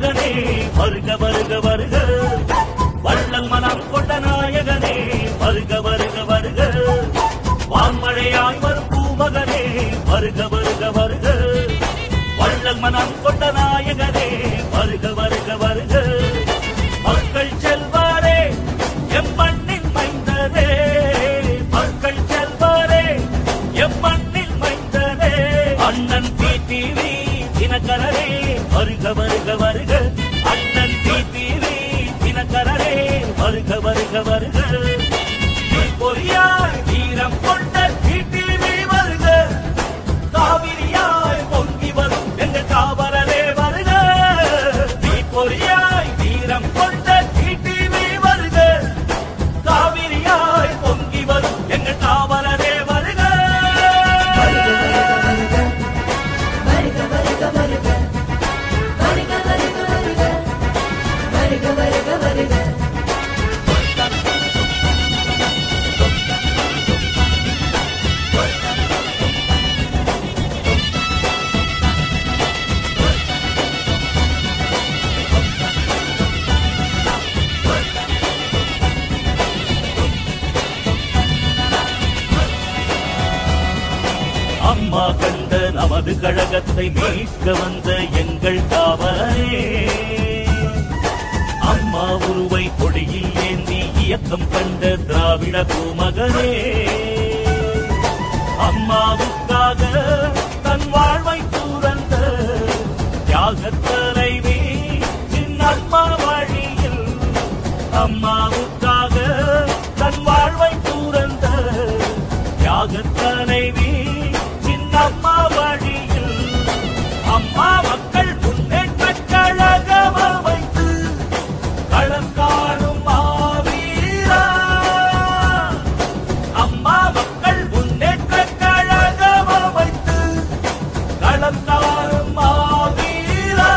பூமகனே வருக வருக வருக வள்ளல் மனம் கொண்ட நாயகனே வருக வருக வருக வான்மழையாய் வரும் பூமகனே வருக வருக வருக வள்ளல் மனம் கொண்ட நாயகனே வருக வருக வருக மக்கள் செல்வாரே எம் மண்ணின் மைந்தரே மக்கள் செல்வாரே எம் மண்ணில் மைந்தரே அண்ணன் டிடிவி தினகரரே வருக வருக வருக அண்ணன் டிடிவி தினகரரே வருக வருக வருக பொறியாய் வீரம் கொண்ட டிடிவி வருக காவிரியாய் பொங்கி வரும் எங்க காவலரே வருக பொறியாய் வீரம் கொண்ட டிடிவி வருக காவிரியாய் பொங்கி வரும் எங்க காவலரே வருக வருக வருக வருக வருக வருக வருக வருக வருக வருக அம்மா கண்ட நமது கழகத்தை மீட்க வந்த எங்கள் காவலரே அம்மா உருவை கொடியில் ஏந்தி இயக்கம் கண்ட திராவிட பூமகனே அம்மாவுக்காக தன் வாழ்வை துறந்த தியாகத் தலைவி சின்னம்மா வழியில் அம்மாவுக்காக தன் வாழ்வை துறந்த தியாகத் தலைவி சின்னம்மா வழியில் அம்மா மக்கள் முன்னேற்றக் கழகம் அமைத்து களம் காணும் மாவீரா அம்மா மக்கள் முன்னேற்றக் கழகம் அமைத்து களம் காணும் மாவீரா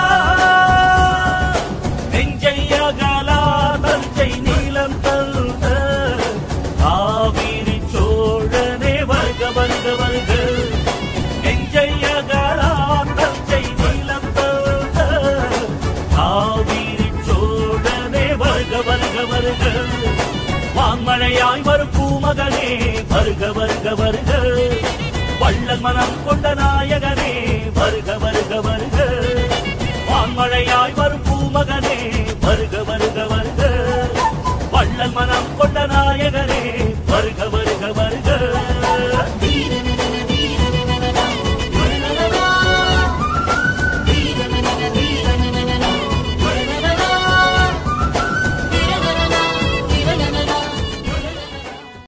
நெஞ்சை அகலா தஞ்சை நீளம் தந்த காவிரி சோழனே வருக வருக வருக நெஞ்சை அகலா தஞ்சை நீளம் தந்த காவிரி சோழனே வருக வருக வருக வான்மழையாய் வரும் பூமகனே வருக வருக வருக வள்ளல் மனம் கொண்ட நாயகனே வருக வருக வருக வான்மழையாய் வரும் பூமகனே வருக வருக